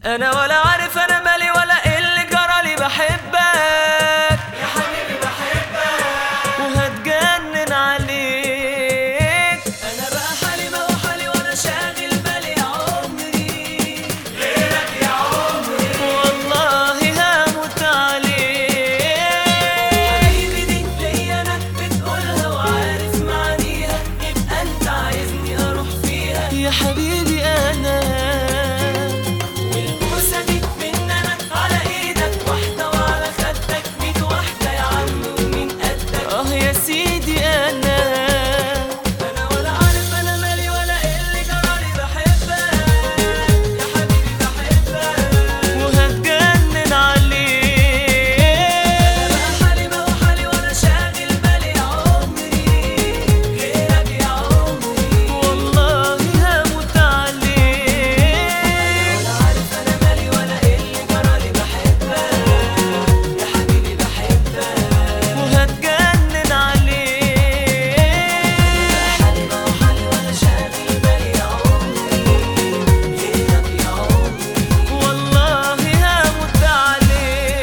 انا ولا عارف انا مالي ولا ايه اللي جرالي بحبك يا حبيبي بحبك وهتجنن عليك انا بقى حالي ما هو حالي وانا شاغل بالي يا عمري غيرك يا عمري والله هموت عليك حبيبي دي ليا انا بتقولها وعارف معانيها يبقى انت عايزني اروح فيها يا حبيبي انا والبوسه دي من انا على ايدك واحده وعلى خدك ميت واحده يا عم ومين قدك اه يا سيدي انا انا ولا عارف انا مالي ولا ايه اللي جرالي بحبك يا حبيبي بحبك وهتجنن عليك انا بقى حالي ما هو حالي وانا شاغل بالي يا عمري غيرك يا عمري والله هموت عليك ولا عارف انا مالي ولا ايه اللي جرالي بحبك يا حبيبي بحبك وهتجنن عليك حالي ما هو حالي وانا شاغل بالي يا عمري غيرك يا عمري والله هموت عليك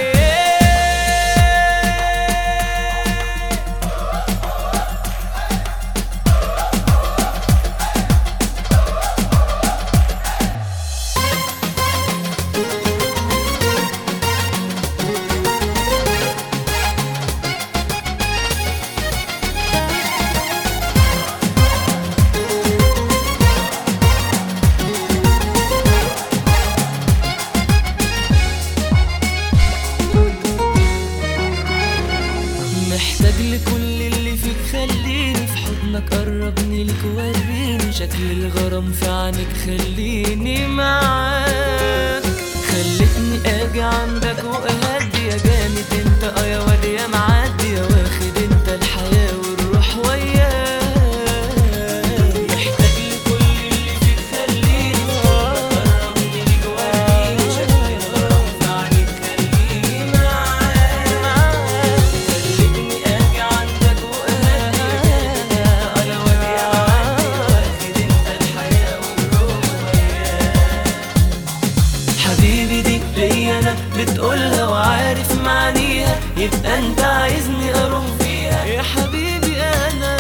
محتاج لكل اللي فيك خليني في حضنك قربني لك وريني شكل الغرام في عينك خليني معاك خلتني اجي عندك واهدي يا جامد انت اه يا واد يا معدي يا واخد انت الحياة والروح وياك محتاج لكل اللي فيك خليني في حضنك قربني لك وريني شكل الغرام في عينك خليني معاك خلتني اجي عندك واهدي انا وادي عندي واخد انت الحياه والروح وياك حبيبي دي ليا انا بتقولها وعارف معانيها يبقى انت عايزني اروح فيها يا حبيبي انا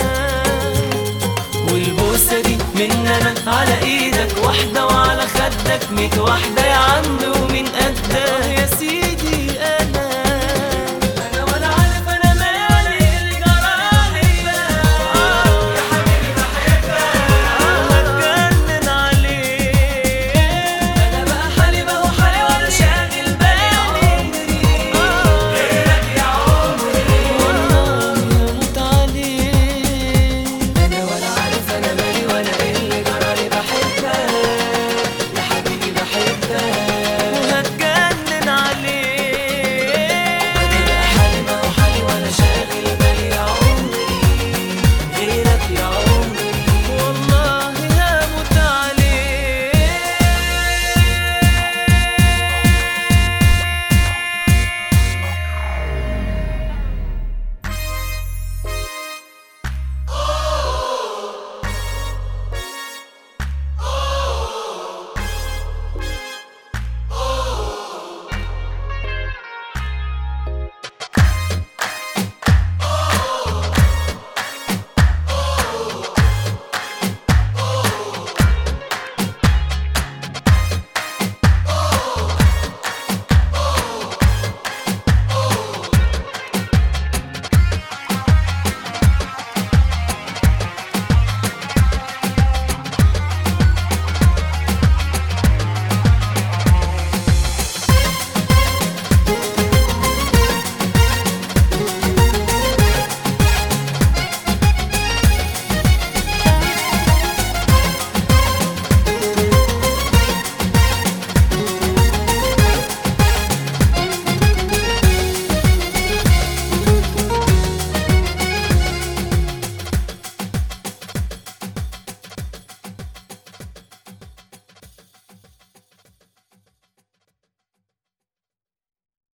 والبوسه دي من انا على ايدك واحده وعلى خدك ميت واحده يا عم ومين قدك يا سيدي